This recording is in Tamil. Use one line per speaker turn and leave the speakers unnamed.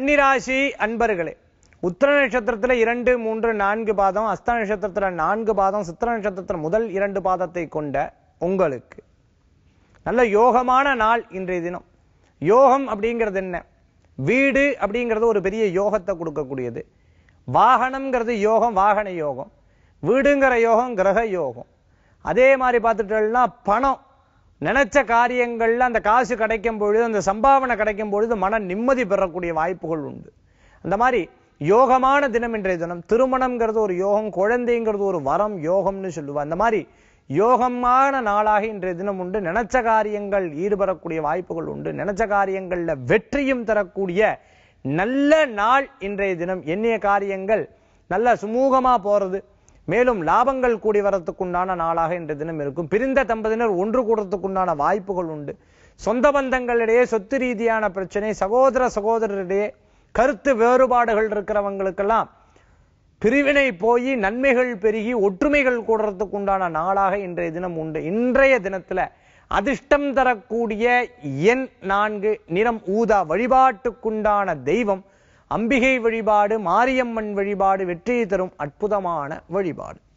கன்னிராசி அன்பர்களே உத்திர நட்சத்திரத்துல இரண்டு மூன்று நான்கு பாதம் அஸ்த நட்சத்திரத்துல நான்கு பாதம் சித்திர நட்சத்திரத்துல முதல் இரண்டு பாதத்தை கொண்ட உங்களுக்கு நல்ல யோகமான நாள் இன்றைய தினம் யோகம் அப்படிங்கிறது என்ன வீடு அப்படிங்கிறது ஒரு பெரிய யோகத்தை கொடுக்கக்கூடியது வாகனம்ங்கிறது யோகம் வாகன யோகம் வீடுங்கிற யோகம் கிரக யோகம் அதே மாதிரி பார்த்துட்டோம்னா பணம் நினைச்ச காரியங்கள்ல அந்த காசு கிடைக்கும் பொழுது அந்த சம்பாவனை கிடைக்கும் பொழுது மன நிம்மதி பெறக்கூடிய வாய்ப்புகள் உண்டு அந்த மாதிரி யோகமான தினம் இன்றைய தினம் திருமணம்ங்கிறது ஒரு யோகம் குழந்தைங்கிறது ஒரு வரம் யோகம்னு சொல்லுவா அந்த மாதிரி யோகமான நாளாக இன்றைய தினம் உண்டு நினைச்ச காரியங்கள் ஈடுபடக்கூடிய வாய்ப்புகள் உண்டு நினைச்ச காரியங்கள்ல வெற்றியும் தரக்கூடிய நல்ல நாள் இன்றைய தினம் எண்ணிய காரியங்கள் நல்ல சுமூகமா போறது மேலும் லாபங்கள் கூடி வரத்துக்குண்டான நாளாக இன்றைய தினம் இருக்கும் பிரிந்த தம்பதியினர் ஒன்று கூடுறதுக்குண்டான வாய்ப்புகள் உண்டு சொந்த பந்தங்களிடையே சொத்து ரீதியான பிரச்சனை சகோதர சகோதரரிடையே கருத்து வேறுபாடுகள் இருக்கிறவங்களுக்கெல்லாம் பிரிவினை போய் நன்மைகள் பெருகி ஒற்றுமைகள் கூடுறதுக்கு உண்டான நாளாக இன்றைய தினம் உண்டு இன்றைய தினத்துல அதிர்ஷ்டம் தரக்கூடிய எண் நான்கு நிறம் ஊதா வழிபாட்டுக்குண்டான தெய்வம் அம்பிகை வழிபாடு மாரியம்மன் வழிபாடு வெற்றியை தரும் அற்புதமான வழிபாடு